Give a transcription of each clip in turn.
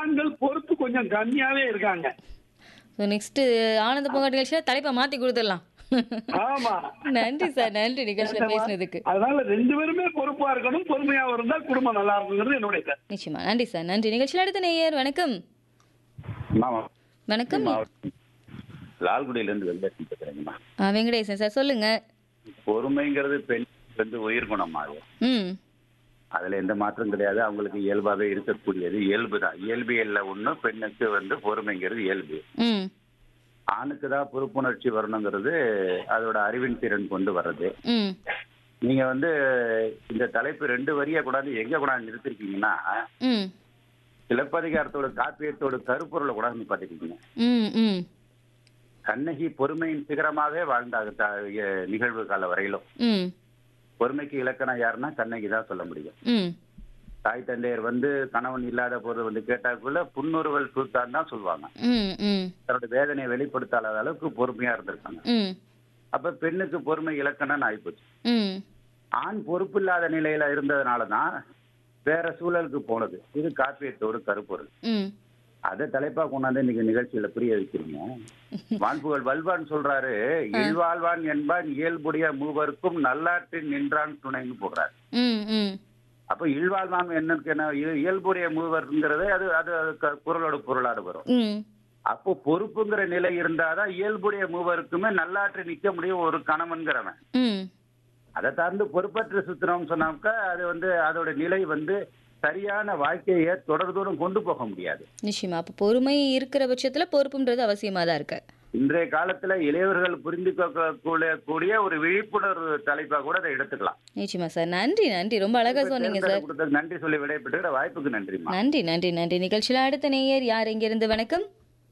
ஆண்கள் பொறுப்பு கொஞ்சம் கம்மியாவே இருக்காங்க ஸோ நெக்ஸ்ட் ஆனந்த பொங்கல் நிகழ்ச்சியில் தலைப்பை மாற்றி கொடுத்துடலாம் ஆமா நன்றி சார் நன்றி நிகழ்ச்சியில் பேசினதுக்கு அதனால ரெண்டு பேருமே பொறுப்பா இருக்கணும் பொறுமையா இருந்தா குடும்பம் நல்லா இருக்குங்கிறது என்னுடைய கருத்து. நிச்சயமா நன்றி சார் நன்றி நிகழ்ச்சியில் அடுத்த நேயர் வணக்கம் நான் வணக்கம் மாவட்டம் லால்குடியிலேருந்து வெள்ளேசன் பேசுறேங்கம்மா ஆ, வெங்கடேசன் சார் சொல்லுங்க பொறுமைங்கிறது பெண் வந்து உயிர் குணமா அது ம் அதுல எந்த மாற்றம் கிடையாது அவங்களுக்கு இயல்பாவே இருக்கக்கூடியது இயல்பு தான் இயல்பியல்ல ஒண்ணு பெண்ணுக்கு வந்து பொறுமைங்கிறது இயல்பு ம் ஆணுக்கு தான் பொறுப்புணர்ச்சி வரணுங்கிறது அதோட அறிவின் திறன் கொண்டு வர்றது ம் நீங்க வந்து இந்த தலைப்பு ரெண்டு வரியா கூடாது எங்க கூடாது நிறுத்திருக்கீங்கன்னா ம் சிலப்பதிகாரத்தோட காப்பியத்தோட கருப்பொருளை கூடாது நிப்பாட்டிருக்கீங்க ம் ம் கண்ணகி பொறுமையின் சிகரமாகவே வாழ்ந்தாங்க த- எ- நிகழ்வு கால வரையிலும் ம் பொறுமைக்கு இலக்கணம் யாருன்னா கண்ணகி தான் சொல்ல முடியும் ம் தாய் தந்தையர் வந்து கணவன் இல்லாத போது வந்து கேட்டாக்குள்ள புன்னுருவல் சூத்தான் தான் சொல்லுவாங்க ம் ம் தன்னோட வேதனையை வெளிப்படுத்தாத அளவுக்கு பொறுமையா இருந்திருக்காங்க ம் அப்ப பெண்ணுக்கு பொறுமை இலக்கணம்னு ஆயிப்போச்சு ம் ஆண் பொறுப்பு இல்லாத நிலையில இருந்ததுனால தான் வேற சூழலுக்கு போனது இது காப்பியத்தோடு கருப்பொருள் ம் அதை தலைப்பா கொண்டாந்து இன்னைக்கு நிகழ்ச்சியில புரிய வைக்கிறீங்க வான்புகள் வல்வான் சொல்றாரு இல்வாழ்வான் என்பான் இயல்புடைய மூவருக்கும் நல்லாற்றில் நின்றான் துணைன்னு போடுறாரு ம் ம் அப்ப இல்வாழ்வான் என்னன்னு என்ன இய- இயல்புடைய மூவர்ங்கிறது அது அது அது க- குரலோட பொருளாடு வரும் ம் அப்போ பொறுப்புங்கிற நிலை இருந்தாதான் இயல்புடைய மூவருக்குமே நல்லாற்றி நிக்க முடியும் ஒரு கணவன்கிறவன் ம் அதை சார்ந்து பொறுப்பற்று சுத்தினோம்னு சொன்னாக்கா அது வந்து அதோட நிலை வந்து சரியான வாழ்க்கையை தொடர் தூரம் கொண்டு போக முடியாது நிச்சயமா அப்போ பொறுமை இருக்கிற பட்சத்தில் பொறுப்புன்றது அவசியமாக தான் இருக்கு இன்றைய காலத்துல இளையவர்கள் புரிந்து கொள்ளக்கூடிய கூடிய ஒரு விழிப்புணர்வு தலைப்பா கூட அதை எடுத்துக்கலாம் நிச்சயமா சார் நன்றி நன்றி ரொம்ப அழகா சொன்னீங்க சார் கொடுத்ததுக்கு நன்றி சொல்லி விடைபெற்ற வாய்ப்புக்கு நன்றிமா நன்றி நன்றி நன்றி நிகழ்ச்சியில் அடுத்த நேயர் யார் இங்கிருந்து வணக்கம்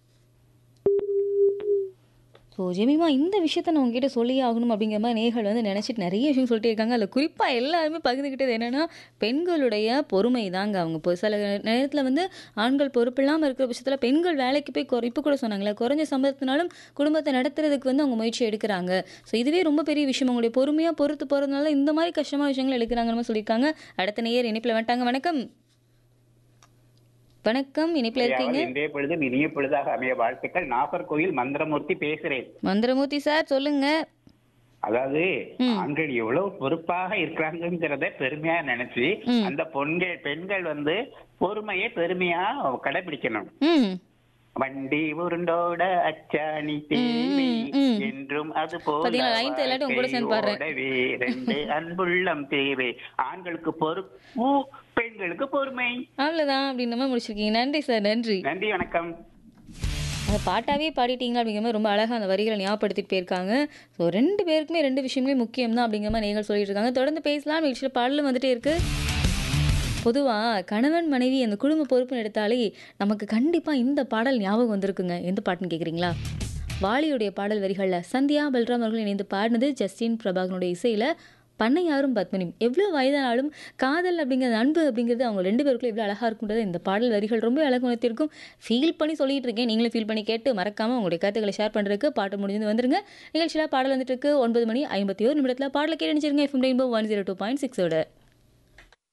ஸோ ஜெமிமா இந்த விஷயத்த நான் உங்ககிட்ட சொல்லியே ஆகணும் அப்படிங்கிற மாதிரி நேர்கள் வந்து நினச்சிட்டு நிறைய விஷயம் சொல்லிட்டே இருக்காங்க அதில் குறிப்பாக எல்லாருமே பகிர்ந்துக்கிட்டது என்னென்னா பெண்களுடைய பொறுமை தாங்க அவங்க இப்போ சில நேரத்தில் வந்து ஆண்கள் பொறுப்பு இல்லாமல் இருக்கிற பட்சத்தில் பெண்கள் வேலைக்கு போய் குறை இப்போ கூட சொன்னாங்களே குறைஞ்ச சம்பளத்தினாலும் குடும்பத்தை நடத்துறதுக்கு வந்து அவங்க முயற்சி எடுக்கிறாங்க ஸோ இதுவே ரொம்ப பெரிய விஷயம் அவங்களுடைய பொறுமையாக பொறுத்து போகிறதுனால இந்த மாதிரி கஷ்டமான விஷயங்கள் எடுக்கிறாங்கன்னு சொல்லியிருக்காங்க அடுத்த நேயர் இணைப்பில் வந்துட்டாங்க வணக்கம் வணக்கம் இணைப்பில் இருக்கீங்க இன்றைய பொழுதும் இனிய பொழுதாக அமைய வாழ்த்துக்கள் நாகர்கோயில் மந்திரமூர்த்தி பேசுறேன் மந்திரமூர்த்தி சார் சொல்லுங்க அதாவது ஆண்கள் எவ்வளவு பொறுப்பாக இருக்கிறாங்கிறத பெருமையா நினைச்சு ம். அந்த பொண்கள் பெண்கள் வந்து பொறுமையை பெருமையா கடைபிடிக்கணும் ம் வண்டி உருண்டோட அச்சாணி தேவி ம், ம். என்றும் அது போல பாத்தீங்களா, ninth எல்லாரும் உங்க கூட சேர்ந்து பாடுறேன். வாழ்க்கை ஓடவே ரெண்டு அன்புள்ளம் தேவை ஆண்களுக்கு பொறுப்பு பெண்களுக்கு பொறுமை அவ்வளோதான் அப்படின்னு மாதிரி முடிச்சிருக்கீங்க நன்றி சார் நன்றி நன்றி வணக்கம் அந்த பாட்டாவே பாடிட்டீங்க அப்படிங்கிற மாதிரி ரொம்ப அழகாக அந்த வரிகளை ஞாபகப்படுத்திட்டு போயிருக்காங்க ஸோ ரெண்டு பேருக்குமே ரெண்டு விஷயங்களே முக்கியம் தான் அப்படிங்கிற மாதிரி நீங்கள் சொல்லிட்டு இருக்காங்க தொடர்ந்து பேசலாம் நிகழ்ச்சியில் பாடலும் வந்துட்டே இருக்கு பொதுவாக கணவன் மனைவி அந்த குடும்ப பொறுப்புன்னு எடுத்தாலே நமக்கு கண்டிப்பாக இந்த பாடல் ஞாபகம் வந்திருக்குங்க எந்த பாட்டுன்னு கேட்குறீங்களா வாலியுடைய பாடல் வரிகளில் சந்தியா பல்ராம் அவர்கள் இணைந்து பாடினது ஜஸ்டின் பிரபாகனுடைய இசையில் பண்ணையாரும் பத்மினியும் எவ்வளோ வயதானாலும் காதல் அப்படிங்கிறது அன்பு அப்படிங்கிறது அவங்க ரெண்டு பேருக்குள்ள எவ்வளோ அழகாக இருக்குன்றது இந்த பாடல் வரிகள் ரொம்ப அழகு உணர்த்திருக்கும் ஃபீல் பண்ணி சொல்லிட்டு இருக்கேன் நீங்களும் ஃபீல் பண்ணி கேட்டு மறக்காமல் உங்களுடைய கருத்துக்களை ஷேர் பண்ணுறதுக்கு பாட்டு முடிஞ்சு வந்துருங்க நிகழ்ச்சியில் பாடல் வந்துட்டு இருக்கு ஒன்பது மணி ஐம்பத்தி ஒரு நிமிடத்தில் பாடலை கேட்டு நினைச்சிருங்க FM Rainbow one zero two point சிக்ஸோட